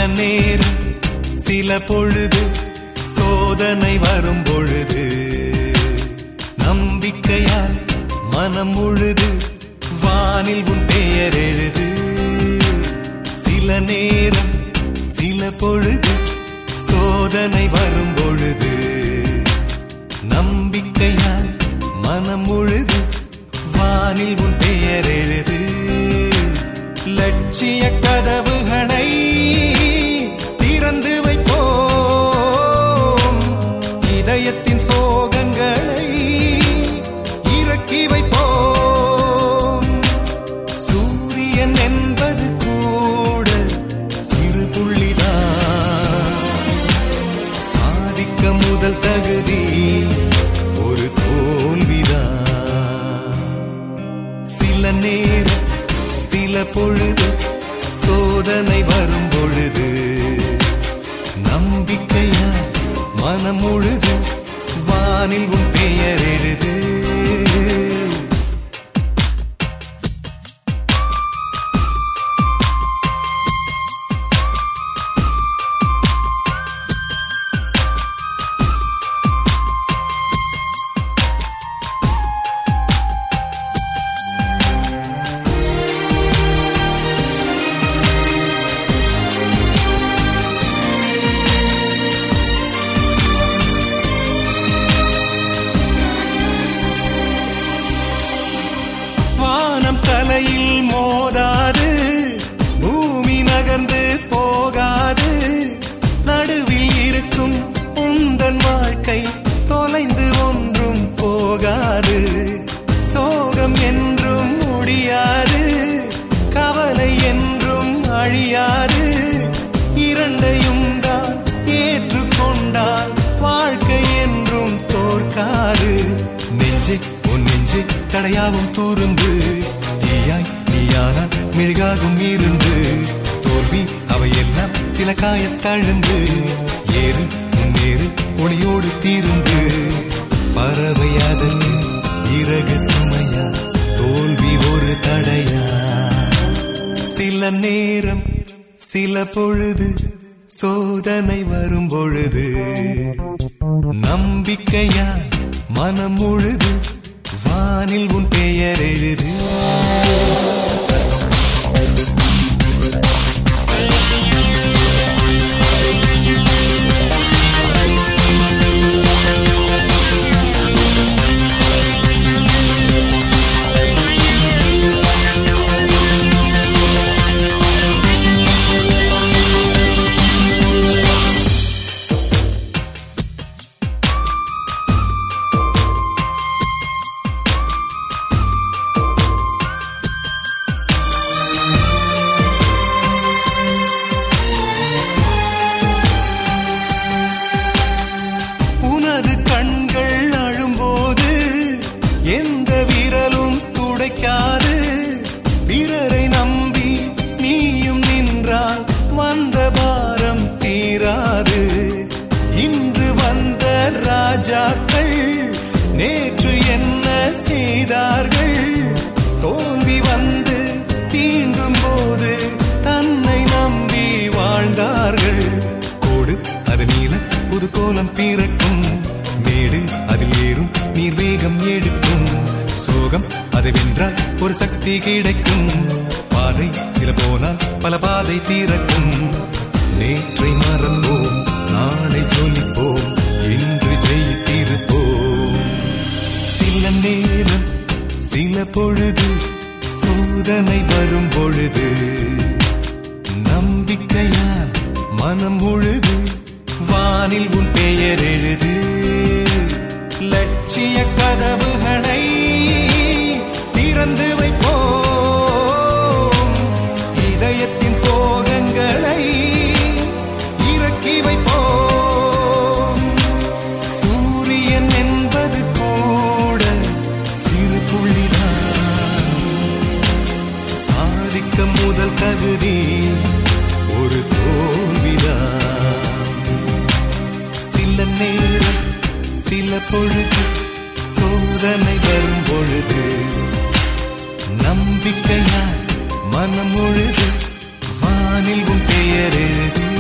நேரம் சில பொழுது சோதனை வரும் பொழுது நம்பிக்கையால் மனம் முழுது வானில் உன் பெயர் எழுது சில நேரம் சில பொழுது சோதனை வரும் பொழுது நம்பிக்கையால் மனம் முழுது வானில் உன் பெயர் எழுது லட்சிய கதவுகளை திறந்து வைப்போம் இதயத்தின் சோகங்களை இறக்கி வைப்போம் சூரியன் என்பது கூட சிறு புள்ளிதான் சாதிக்க முதல் தகுதி ஒரு தோல்விதான் சில நேரம் சில பொழுது சோதனை வரும் பொழுது நம்பிக்கையா மனம் முழுது வானில் உன் பெயர் எழுது வானம் தலையில் மோதாது பூமி நகர்ந்து போகாது நடுவில் இருக்கும் உந்தன் வாழ்க்கை தொலைந்து ஒன்றும் போகாது சோகம் என்றும் முடியாது கவலை என்றும் அழியாது இரண்டையும் தான் ஏற்றுக்கொண்டால் வாழ்க்கை என்றும் தோற்காது நெஞ்சே உன் நெஞ்சே தடையாவும் துரும்பு தீயாய் நீயானால் மெழுகாகும் இருந்து தோல்வி அவையெல்லாம் சில காயத்தழும்பு ஏறு முன்னேறு ஒளியோடு தீருந்து பறவை அதற்கு இறகு சுமையா தோல்வி ஒரு தடையா சில நேரம் சில பொழுது சோதனை வரும் பொழுது நம்பிக்கையா மனம் முழுது வானில் உன் பெயர் எழுது உனது கண்கள் அழும்போது எந்த விரலும் துடைக்காது பிறரை நம்பி நீயும் நின்றால் வந்த பாரம் தீராது இன்று வந்த ராஜாக்கள் நேற்று என்ன செய்தார்கள் தோல்வி வந்து தீண்டும் போது தன்னை நம்பி வாழ்ந்தார்கள் கோடு அது நீள புது கோலம் பிறக்கும் மேடு அதில் ஏறும் நீர் வேகம் எடுக்கும் சோகம் அதை வென்றால் ஒரு சக்தி கிடைக்கும் பாதை சில போனால் பல பாதை தீரக்கும் நேற்றை மறப்போம் நாளை ஜொலிப்போம் இன்று ஜெயித்திருப்போம் சில நேரம் சில பொழுது சோதனை வரும் பொழுது நம்பிக்கையால் மனம் முழுது வானில் உன் பெயர் எழுது லட்சிய கதவுகளை திறந்து வைப்போம் இதயத்தின் சோகங்களை இறக்கி வைப்போம் சூரியன் என்பது கூட சிறு புள்ளிதான் சாதிக்க முதல் தகுதி ஒரு தோல்விதான் சில நேரம் சில பொழுது சோதனை வரும் பொழுது நம்பிக்கையால் மனம் முழுது வானில் உன் பெயர் எழுது